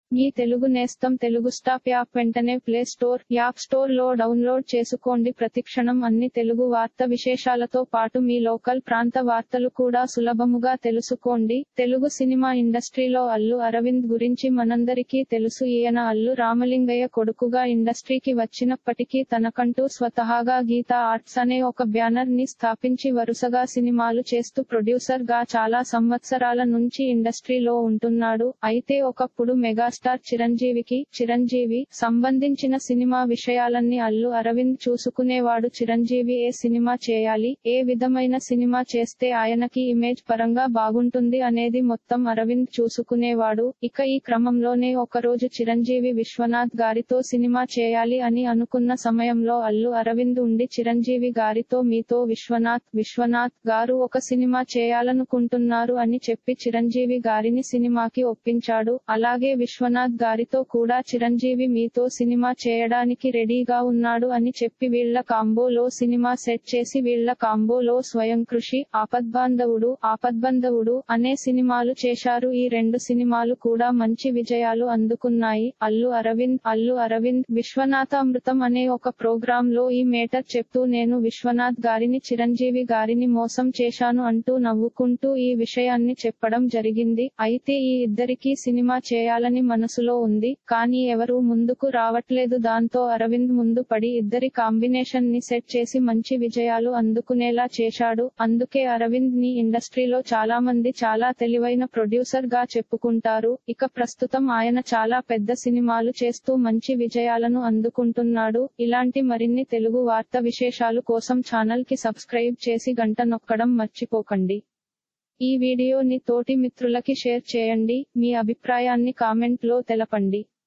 మీ తెలుగు నేస్తం Telugu stop app వెంటనే play store app store లో డౌన్లోడ్ చేసుకోండి ప్రతిక్షణం అన్ని తెలుగు వార్త విశేషాలతో పాటు మీ లోకల్ ప్రాంత వార్తలు కూడా సులభముగా తెలుసుకోండి తెలుగు సినిమా ఇండస్ట్రీలో అల్లు అరవింద్ గురించి మనందరికీ తెలుసు ఈయన అల్లు రామలింగయ్య కొడుకుగా ఇండస్ట్రీకి వచ్చినప్పటికీ తనకంటూ స్వతహాగా గీతా ఆర్ట్స్ అనే ఒక బ్యానర్ ని స్థాపించి వరుసగా సినిమాలు చేస్తూ ప్రొడ్యూసర్ గా చాలా సంవత్సరాల నుంచి ఇండస్ట్రీలో ఉంటున్నాడు అయితే ఒకప్పుడు మెగాస్టార్ చిరంజీవికి చిరంజీవి సంబంధించిన సినిమా విషయాలన్నీ అల్లు అరవింద్ చూసుకునేవాడు చిరంజీవి ఏ సినిమా చేయాలి ఏ విధమైన సినిమా చేస్తే ఆయనకి ఇమేజ్ పరంగా బాగుంటుంది అనేది మొత్తం అరవింద్ చూసుకునేవాడు ఇక ఈ క్రమంలోనే ఒకరోజు చిరంజీవి విశ్వనాథ్ గారితో సినిమా చేయాలి అని అనుకున్న సమయంలో అల్లు అరవింద్ ఉండి చిరంజీవి గారితో మీతో విశ్వనాథ్ విశ్వనాథ్ గారు ఒక సినిమా చేయాలనుకుంటున్నారు అని చెప్పి చిరంజీవి గారిని సినిమాకి ఒప్పించాడు అలాగే విశ్వనాథ్ గారితో కూడా చిరంజీవి మీతో సినిమా చేయడానికి రెడీగా ఉన్నాడు అని చెప్పి వీళ్ల కాంబోలో సినిమా సెట్ చేసి వీళ్ల కాంబోలో స్వయం కృషి ఆపద్బాంధవుడు ఆపద్బంధవుడు అనే సినిమాలు చేశారు ఈ రెండు సినిమాలు కూడా మంచి విజయాలు అందుకున్నాయి అల్లు అరవింద్ అల్లు అరవింద్ విశ్వనాథామృతం అనే ఒక ప్రోగ్రామ్ లో ఈ మేటర్ చెప్తూ నేను విశ్వనాథ్ గారిని చిరంజీవి గారిని మోసం చేశాను అంటూ నవ్వుకుంటూ ఈ విషయాన్ని చెప్పడం జరిగింది అయితే ఈ ఇద్దరికీ సినిమా చేయాలని మనసులో ఉంది కానీ ఎవరూ ముందుకు రావట్లేదు దాంతో అరవింద్ ముందు పడి ఇద్దరి కాంబినేషన్ ని సెట్ చేసి మంచి విజయాలు అందుకునేలా చేశాడు అందుకే అరవింద్ ని ఇండస్ట్రీలో చాలా మంది చాలా తెలివైన ప్రొడ్యూసర్ గా చెప్పుకుంటారు ఇక ప్రస్తుతం ఆయన చాలా పెద్ద సినిమాలు చేస్తూ మంచి విజయాలను అందుకుంటున్నాడు ఇలాంటి మరిన్ని తెలుగు వార్త విశేషాలు కోసం ఛానల్ కి సబ్స్క్రైబ్ చేసి గంట నొక్కడం మర్చిపోకండి ఈ వీడియోని తోటి మిత్రులకి షేర్ చేయండి మీ అభిప్రాయాన్ని కామెంట్ లో తెలపండి